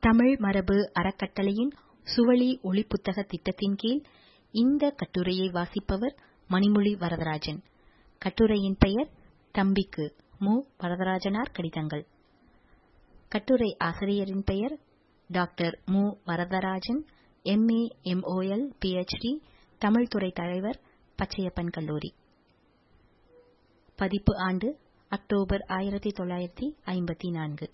தமிழ் மரபு அறக்கட்டளையின் சுவழி ஒளிப்புத்தக திட்டத்தின் கீழ் இந்த கட்டுரையை வாசிப்பவர் மணிமொழி வரதராஜன் கட்டுரையின் பெயர் தம்பிக்கு மு வரதராஜனார் கடிதங்கள் கட்டுரை ஆசிரியரின் பெயர் doctor Mu Varadarajan M A M O L PhD Tamil துறை தலைவர் பச்சையப்பன் கல்லூரி பதிப்பு ஆண்டு அக்டோபர் ஆயிரத்தி தொள்ளாயிரத்தி ஐம்பத்தி நான்கு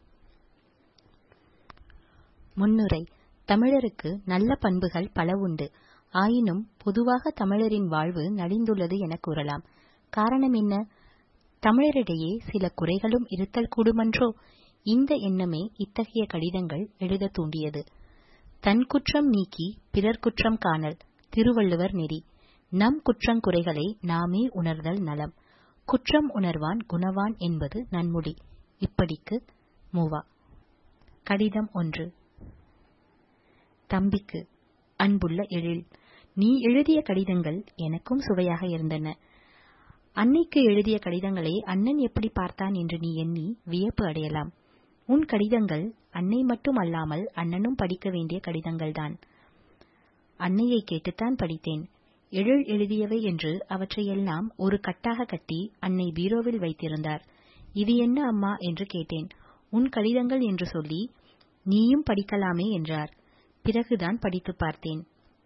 முன்னுரை தமிழருக்கு நல்ல பண்புகள் பல உண்டு ஆயினும் பொதுவாக தமிழரின் வாழ்வு நலிந்துள்ளது என கூறலாம் காரணம் என்ன தமிழரிடையே சில குறைகளும் இருத்தல் கூடுமன்றோ இந்த எண்ணமே இத்தகைய கடிதங்கள் எழுத தூண்டியது தன் குற்றம் நீக்கி பிறர் குற்றம் காணல் திருவள்ளுவர் நெறி நம் குற்றங்குறைகளை நாமே உணர்தல் நலம் குற்றம் உணர்வான் குணவான் என்பது நன்மொழி இப்படிக்கு மூவா கடிதம் ஒன்று தம்பிக்கு அன்புள்ள எழில் நீ எழுதிய கடிதங்கள் எனக்கும் சுவையாக இருந்தன அன்னைக்கு எழுதிய கடிதங்களை அண்ணன் எப்படி பார்த்தான் என்று நீ எண்ணி வியப்பு அடையலாம் உன் கடிதங்கள் அன்னை மட்டும் அல்லாமல் அண்ணனும் படிக்க வேண்டிய கடிதங்கள்தான் அன்னையை கேட்டுத்தான் படித்தேன் எழில் எழுதியவை என்று அவற்றையெல்லாம் ஒரு கட்டாக கட்டி அன்னை பீரோவில் வைத்திருந்தார் இது என்ன அம்மா என்று கேட்டேன் உன் கடிதங்கள் என்று சொல்லி நீயும் படிக்கலாமே என்றார் பிறகுதான் படித்து பார்த்தேன்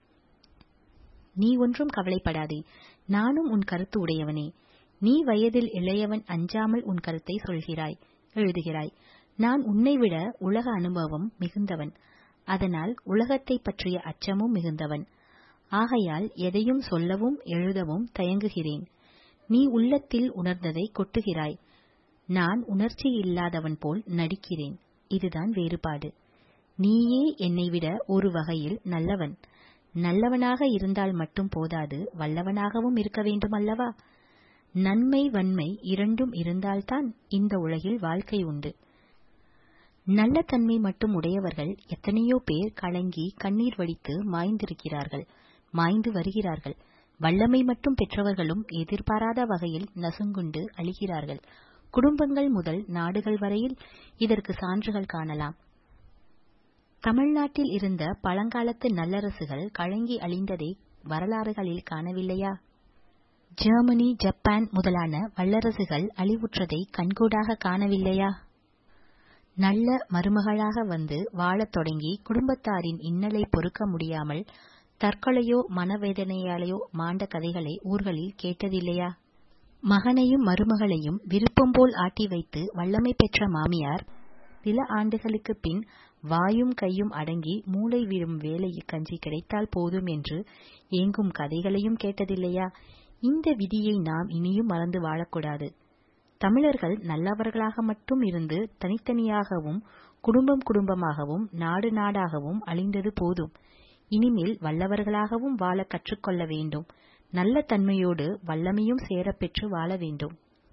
நீ ஒன்றும் கவலைப்படாதே நானும் உன் கருத்து உடையவனே நீ வயதில் இளையவன் அஞ்சாமல் உன் கருத்தை சொல்கிறாய் எழுதுகிறாய் நான் உன்னை விட உலக அனுபவம் மிகுந்தவன் அதனால் உலகத்தை பற்றிய அச்சமும் மிகுந்தவன் ஆகையால் எதையும் சொல்லவும் எழுதவும் தயங்குகிறேன் நீ உள்ளத்தில் உணர்ந்ததை கொட்டுகிறாய் நான் உணர்ச்சி இல்லாதவன் போல் நடிக்கிறேன் இதுதான் வேறுபாடு நீயே என்னை விட ஒரு வகையில் நல்லவன் நல்லவனாக இருந்தால் மட்டும் போதாது வல்லவனாகவும் இருக்க வேண்டும் அல்லவா நன்மை வன்மை இரண்டும் இருந்தால்தான் இந்த உலகில் வாழ்க்கை உண்டு நல்ல தன்மை மட்டும் உடையவர்கள் எத்தனையோ பேர் கலங்கி கண்ணீர் வடித்து மாய்ந்திருக்கிறார்கள் மாய்ந்து வருகிறார்கள் வல்லமை மட்டும் பெற்றவர்களும் எதிர்பாராத வகையில் நசுங்குண்டு அழிகிறார்கள் குடும்பங்கள் முதல் நாடுகள் வரையில் இதற்கு சான்றுகள் காணலாம் தமிழ்நாட்டில் இருந்த பழங்காலத்து நல்லரசுகள் கலங்கி அழிந்ததை வரலாறுகளில் காணவில்லையா ஜெர்மனி ஜப்பான் முதலான வல்லரசுகள் அழிவுற்றதை கண்கூடாக காணவில்லையா நல்ல மருமகளாக வந்து வாழத் தொடங்கி குடும்பத்தாரின் இன்னலை பொறுக்க முடியாமல் தற்கொலையோ மனவேதனையாலேயோ மாண்ட கதைகளை ஊர்களில் கேட்டதில்லையா மகனையும் மருமகளையும் விருப்பம் போல் ஆட்டி வைத்து வல்லமை பெற்ற மாமியார் சில ஆண்டுகளுக்கு பின் வாயும் கையும் அடங்கி மூளை விழும் வேலை கஞ்சி கிடைத்தால் போதும் என்று ஏங்கும் கதைகளையும் கேட்டதில்லையா இந்த விதியை நாம் இனியும் மறந்து வாழக்கூடாது தமிழர்கள் நல்லவர்களாக மட்டும் இருந்து தனித்தனியாகவும் குடும்பம் குடும்பமாகவும் நாடு நாடாகவும் அழிந்தது போதும் இனிமேல் வல்லவர்களாகவும் வாழ கற்றுக்கொள்ள வேண்டும் நல்ல தன்மையோடு வல்லமையும் சேரப்பெற்று வாழ வேண்டும்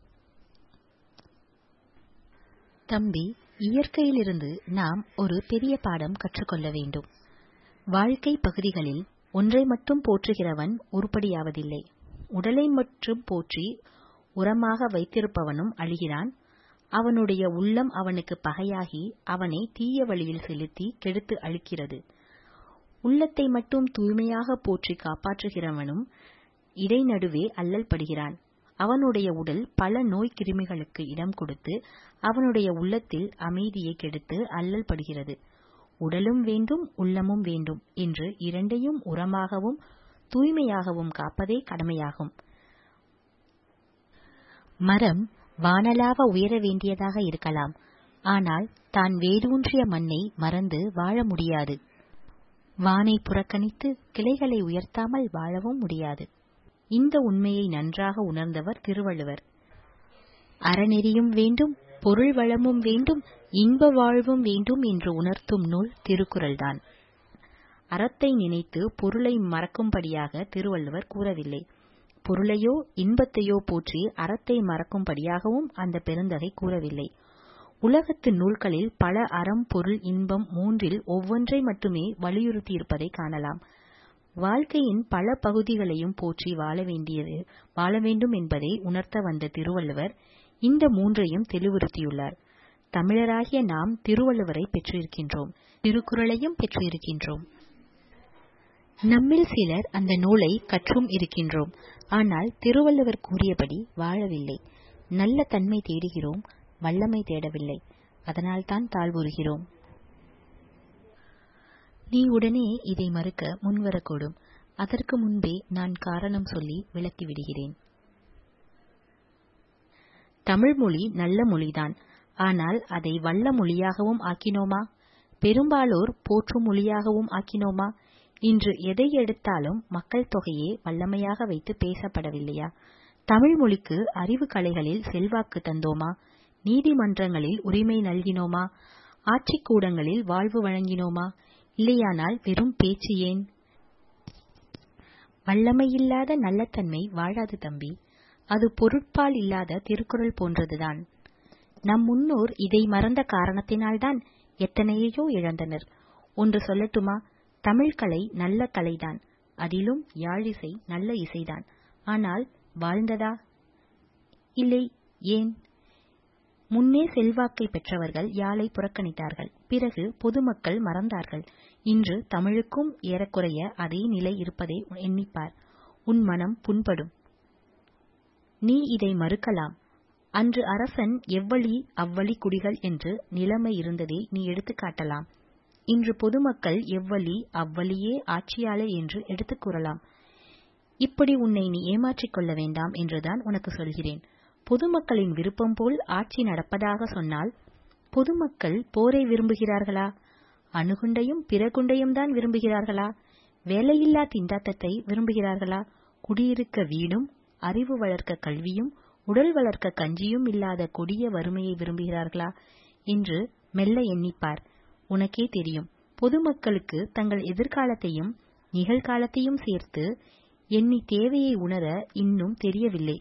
தம்பி இயற்கையிலிருந்து நாம் ஒரு பெரிய பாடம் கற்றுக்கொள்ள வேண்டும் வாழ்க்கை பகுதிகளில் ஒன்றை மட்டும் போற்றுகிறவன் உருப்படியாவதில்லை உடலை மட்டும் போற்றி உரமாக வைத்திருப்பவனும் அழிகிறான் அவனுடைய உள்ளம் அவனுக்கு பகையாகி அவனை தீய வழியில் செலுத்தி கெடுத்து அழிக்கிறது உள்ளத்தை மட்டும் தூய்மையாக போற்றி காப்பாற்றுகிறவனும் இடைநடுவே அல்லல் படுகிறான் அவனுடைய உடல் பல நோய் கிருமிகளுக்கு இடம் கொடுத்து அவனுடைய உள்ளத்தில் அமைதியை கெடுத்து அல்லல் படுகிறது உடலும் வேண்டும் உள்ளமும் வேண்டும் என்று இரண்டையும் உரமாகவும் தூய்மையாகவும் காப்பதே கடமையாகும் மரம் வானலாவ உயர வேண்டியதாக இருக்கலாம் ஆனால் தான் வேரூன்றிய மண்ணை மறந்து வாழ முடியாது வானை புறக்கணித்து கிளைகளை உயர்த்தாமல் வாழவும் முடியாது இந்த உண்மையை நன்றாக உணர்ந்தவர் திருவள்ளுவர் அறநெறியும் வேண்டும் பொருள் வளமும் வேண்டும் இன்ப வாழ்வும் வேண்டும் என்று உணர்த்தும் நூல் திருக்குறள்தான் அறத்தை நினைத்து பொருளை மறக்கும்படியாக திருவள்ளுவர் கூறவில்லை பொருளையோ இன்பத்தையோ போற்றி அறத்தை மறக்கும்படியாகவும் அந்த பெருந்தகை கூறவில்லை உலகத்து நூல்களில் பல அறம் பொருள் இன்பம் மூன்றில் ஒவ்வொன்றை மட்டுமே வலியுறுத்தியிருப்பதை காணலாம் வாழ்க்கையின் பல பகுதிகளையும் போற்றி வாழ வேண்டியது வாழ வேண்டும் என்பதை உணர்த்த வந்த திருவள்ளுவர் இந்த மூன்றையும் தெளிவுறுத்தியுள்ளார் தமிழராகிய நாம் திருவள்ளுவரை பெற்றிருக்கின்றோம் திருக்குறளையும் பெற்றிருக்கின்றோம் நம்மில் சிலர் அந்த நூலை கற்றும் இருக்கின்றோம் ஆனால் திருவள்ளுவர் கூறியபடி வாழவில்லை நல்ல தன்மை தேடுகிறோம் வல்லமை தேடவில்லை அதனால்தான் தாழ்வுறுகிறோம் நீ உடனே இதை மறுக்க முன்வரக்கூடும் அதற்கு முன்பே நான் காரணம் சொல்லி விளக்கி விடுகிறேன் தமிழ் மொழி நல்ல மொழிதான் ஆனால் அதை வல்ல மொழியாகவும் ஆக்கினோமா பெரும்பாலோர் போற்றும் மொழியாகவும் ஆக்கினோமா இன்று எதை எடுத்தாலும் மக்கள் தொகையே வல்லமையாக வைத்து பேசப்படவில்லையா தமிழ் மொழிக்கு அறிவு கலைகளில் செல்வாக்கு தந்தோமா நீதிமன்றங்களில் உரிமை நல்கினோமா ஆட்சிக் கூடங்களில் வாழ்வு வழங்கினோமா இல்லையானால் வெறும் பேச்சு ஏன் வல்லமையில்லாத நல்லத்தன்மை வாழாது தம்பி அது பொருட்பால் இல்லாத திருக்குறள் போன்றதுதான் நம் முன்னோர் இதை மறந்த காரணத்தினால்தான் எத்தனையோ இழந்தனர் ஒன்று சொல்லட்டுமா தமிழ் கலை நல்ல கலைதான் அதிலும் யாழிசை நல்ல இசைதான் ஆனால் வாழ்ந்ததா இல்லை ஏன் முன்னே செல்வாக்கை பெற்றவர்கள் யாழை புறக்கணித்தார்கள் பிறகு பொதுமக்கள் மறந்தார்கள் இன்று தமிழுக்கும் ஏறக்குறைய அதே நிலை இருப்பதை எண்ணிப்பார் உன் மனம் புண்படும் நீ இதை மறுக்கலாம் அன்று அரசன் எவ்வழி அவ்வழி குடிகள் என்று நிலைமை இருந்ததை நீ எடுத்துக் காட்டலாம் இன்று பொதுமக்கள் எவ்வழி அவ்வழியே ஆட்சியாளர் என்று எடுத்துக் கூறலாம் இப்படி உன்னை நீ ஏமாற்றிக் கொள்ள வேண்டாம் என்றுதான் உனக்கு சொல்கிறேன் பொதுமக்களின் விருப்பம் போல் ஆட்சி நடப்பதாக சொன்னால் பொதுமக்கள் போரை விரும்புகிறார்களா அணுகுண்டையும் பிறகுண்டையும் தான் விரும்புகிறார்களா வேலையில்லா திண்டாட்டத்தை விரும்புகிறார்களா குடியிருக்க வீடும் அறிவு வளர்க்க கல்வியும் உடல் வளர்க்க கஞ்சியும் இல்லாத கொடிய வறுமையை விரும்புகிறார்களா என்று மெல்ல எண்ணிப்பார் உனக்கே தெரியும் பொதுமக்களுக்கு தங்கள் எதிர்காலத்தையும் நிகழ்காலத்தையும் சேர்த்து எண்ணி தேவையை உணர இன்னும் தெரியவில்லை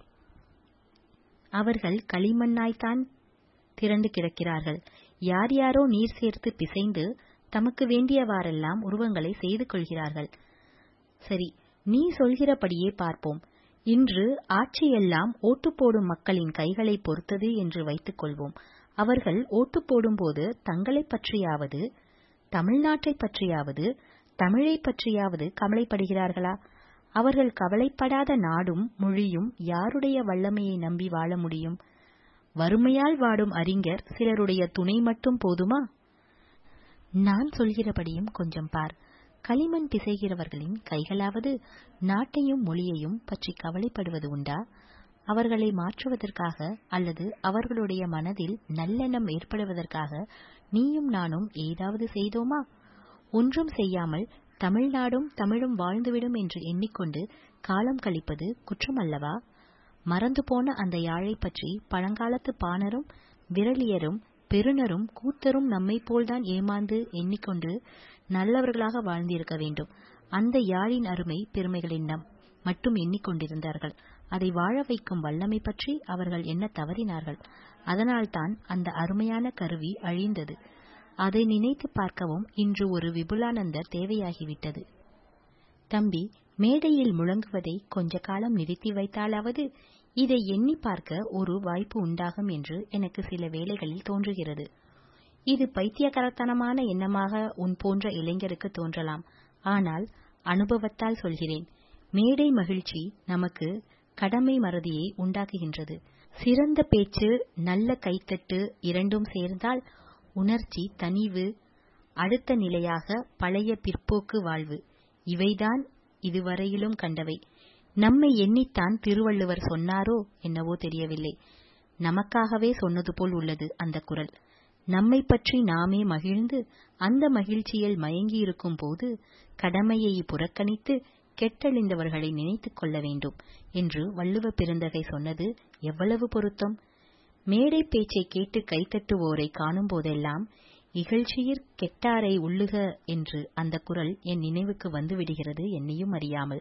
அவர்கள் களிமண்ணாய்த்தான் திரண்டு கிடக்கிறார்கள் யார் யாரோ நீர் சேர்த்து பிசைந்து தமக்கு வேண்டியவாறெல்லாம் உருவங்களை செய்து கொள்கிறார்கள் சரி நீ சொல்கிறபடியே பார்ப்போம் இன்று ஆட்சியெல்லாம் ஓட்டு போடும் மக்களின் கைகளை பொறுத்தது என்று வைத்துக் கொள்வோம் அவர்கள் ஓட்டு போடும்போது தங்களை பற்றியாவது தமிழ்நாட்டை பற்றியாவது தமிழை பற்றியாவது கவலைப்படுகிறார்களா அவர்கள் கவலைப்படாத நாடும் மொழியும் யாருடைய வல்லமையை நம்பி வாழ முடியும் வறுமையால் வாடும் அறிஞர் சிலருடைய துணை மட்டும் போதுமா நான் சொல்கிறபடியும் கொஞ்சம் பார் களிமண் பிசைகிறவர்களின் கைகளாவது நாட்டையும் மொழியையும் பற்றி கவலைப்படுவது உண்டா அவர்களை மாற்றுவதற்காக அல்லது அவர்களுடைய மனதில் நல்லெண்ணம் ஏற்படுவதற்காக நீயும் நானும் ஏதாவது செய்தோமா ஒன்றும் செய்யாமல் தமிழ்நாடும் தமிழும் வாழ்ந்துவிடும் என்று எண்ணிக்கொண்டு காலம் கழிப்பது குற்றமல்லவா மறந்து போன அந்த யாழை பற்றி பழங்காலத்து பாணரும் விரலியரும் பெருனரும் கூத்தரும் நம்மை போல்தான் ஏமாந்து எண்ணிக்கொண்டு நல்லவர்களாக வாழ்ந்திருக்க வேண்டும் அந்த யாழின் அருமை பெருமைகளின் நம் மட்டும் எண்ணிக்கொண்டிருந்தார்கள் அதை வாழ வைக்கும் வல்லமை பற்றி அவர்கள் என்ன தவறினார்கள் அதனால்தான் அந்த அருமையான கருவி அழிந்தது அதை நினைத்து பார்க்கவும் இன்று ஒரு விபுலானந்தர் தேவையாகிவிட்டது தம்பி மேடையில் முழங்குவதை கொஞ்ச காலம் நிறுத்தி வைத்தாலாவது இதை எண்ணி பார்க்க ஒரு வாய்ப்பு உண்டாகும் என்று எனக்கு சில வேளைகளில் தோன்றுகிறது இது பைத்தியகரத்தனமான எண்ணமாக உன் போன்ற இளைஞருக்கு தோன்றலாம் ஆனால் அனுபவத்தால் சொல்கிறேன் மேடை மகிழ்ச்சி நமக்கு கடமை மறதியை உண்டாக்குகின்றது சிறந்த பேச்சு நல்ல கைத்தட்டு இரண்டும் சேர்ந்தால் உணர்ச்சி தனிவு அடுத்த நிலையாக பழைய பிற்போக்கு வாழ்வு இவைதான் இதுவரையிலும் கண்டவை நம்மை எண்ணித்தான் திருவள்ளுவர் சொன்னாரோ என்னவோ தெரியவில்லை நமக்காகவே சொன்னது போல் உள்ளது அந்த குரல் நம்மை பற்றி நாமே மகிழ்ந்து அந்த மகிழ்ச்சியில் மயங்கியிருக்கும் போது கடமையை புறக்கணித்து கெட்டழிந்தவர்களை நினைத்துக் கொள்ள வேண்டும் என்று வள்ளுவ பெருந்தகை சொன்னது எவ்வளவு பொருத்தம் மேடை பேச்சை கேட்டு கைத்தட்டுவோரை காணும் போதெல்லாம் இகழ்ச்சியிற் கெட்டாரை உள்ளுக என்று அந்த குரல் என் நினைவுக்கு வந்து விடுகிறது என்னையும் அறியாமல்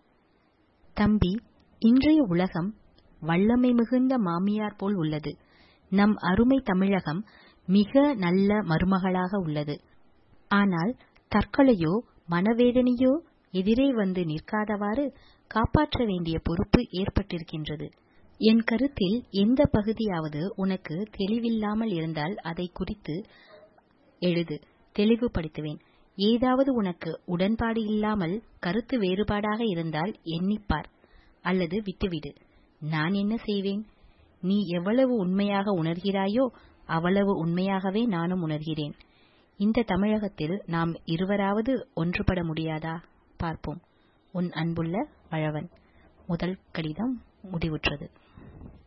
தம்பி இன்றைய உலகம் வல்லமை மிகுந்த மாமியார் போல் உள்ளது நம் அருமை தமிழகம் மிக நல்ல மருமகளாக உள்ளது ஆனால் தற்கொலையோ மனவேதனையோ எதிரே வந்து நிற்காதவாறு காப்பாற்ற வேண்டிய பொறுப்பு ஏற்பட்டிருக்கின்றது என் கருத்தில் எந்த பகுதியாவது உனக்கு தெளிவில்லாமல் இருந்தால் அதை குறித்து எழுது தெளிவுபடுத்துவேன் ஏதாவது உனக்கு உடன்பாடு இல்லாமல் கருத்து வேறுபாடாக இருந்தால் எண்ணிப்பார் அல்லது விட்டுவிடு நான் என்ன செய்வேன் நீ எவ்வளவு உண்மையாக உணர்கிறாயோ அவ்வளவு உண்மையாகவே நானும் உணர்கிறேன் இந்த தமிழகத்தில் நாம் இருவராவது ஒன்றுபட முடியாதா பார்ப்போம் உன் அன்புள்ள வளவன் முதல் கடிதம் முடிவுற்றது